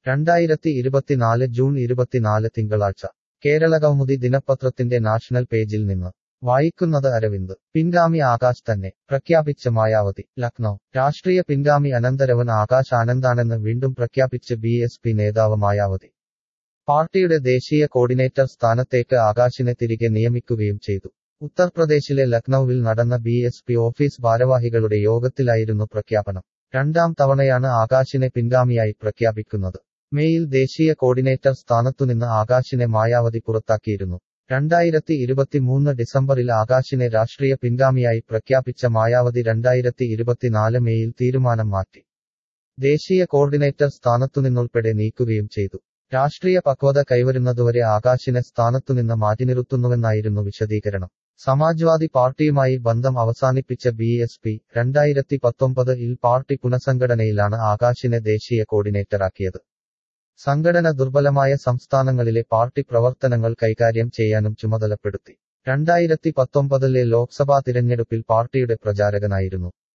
രണ്ടായിരത്തി ഇരുപത്തിനാല് ജൂൺ ഇരുപത്തിനാല് തിങ്കളാഴ്ച കേരളകൗമുദി ദിനപത്രത്തിന്റെ നാഷണൽ പേജിൽ നിന്ന് വായിക്കുന്നത് അരവിന്ദ് പിൻഗാമി ആകാശ് തന്നെ പ്രഖ്യാപിച്ച മായാവതി ലക്നൗ രാഷ്ട്രീയ പിൻഗാമി അനന്തരവൻ ആകാശ് ആനന്ദാണെന്ന് വീണ്ടും പ്രഖ്യാപിച്ച് ബി എസ് പി നേതാവ് മായാവതി പാർട്ടിയുടെ ദേശീയ കോർഡിനേറ്റർ സ്ഥാനത്തേക്ക് ആകാശിനെ തിരികെ നിയമിക്കുകയും ചെയ്തു ഉത്തർപ്രദേശിലെ ലക്നൌവിൽ നടന്ന ബി എസ് പി ഓഫീസ് ഭാരവാഹികളുടെ യോഗത്തിലായിരുന്നു പ്രഖ്യാപനം രണ്ടാം തവണയാണ് ആകാശിനെ പിൻഗാമിയായി പ്രഖ്യാപിക്കുന്നത് മേയിൽ ദേശീയ കോർഡിനേറ്റർ സ്ഥാനത്തുനിന്ന് ആകാശിനെ മായാവതി പുറത്താക്കിയിരുന്നു രണ്ടായിരത്തി ഇരുപത്തിമൂന്ന് ഡിസംബറിൽ ആകാശിനെ രാഷ്ട്രീയ പിൻഗാമിയായി പ്രഖ്യാപിച്ച മായാവതി രണ്ടായിരത്തി ഇരുപത്തിനാല് മേയിൽ തീരുമാനം മാറ്റി ദേശീയ കോർഡിനേറ്റർ സ്ഥാനത്തുനിന്നുൾപ്പെടെ നീക്കുകയും ചെയ്തു രാഷ്ട്രീയ പക്വത കൈവരുന്നതുവരെ ആകാശിനെ സ്ഥാനത്തുനിന്ന് മാറ്റിനിർത്തുന്നുവെന്നായിരുന്നു വിശദീകരണം സമാജ്വാദി പാർട്ടിയുമായി ബന്ധം അവസാനിപ്പിച്ച ബി എസ് പി രണ്ടായിരത്തി പത്തൊമ്പത് ഇൽ പാർട്ടി പുനഃസംഘടനയിലാണ് ആകാശിനെ ദേശീയ കോർഡിനേറ്ററാക്കിയത് സംഘടന ദുർബലമായ സംസ്ഥാനങ്ങളിലെ പാർട്ടി പ്രവർത്തനങ്ങൾ കൈകാര്യം ചെയ്യാനും ചുമതലപ്പെടുത്തി രണ്ടായിരത്തി പത്തൊമ്പതിലെ ലോക്സഭാ തിരഞ്ഞെടുപ്പിൽ പാർട്ടിയുടെ പ്രചാരകനായിരുന്നു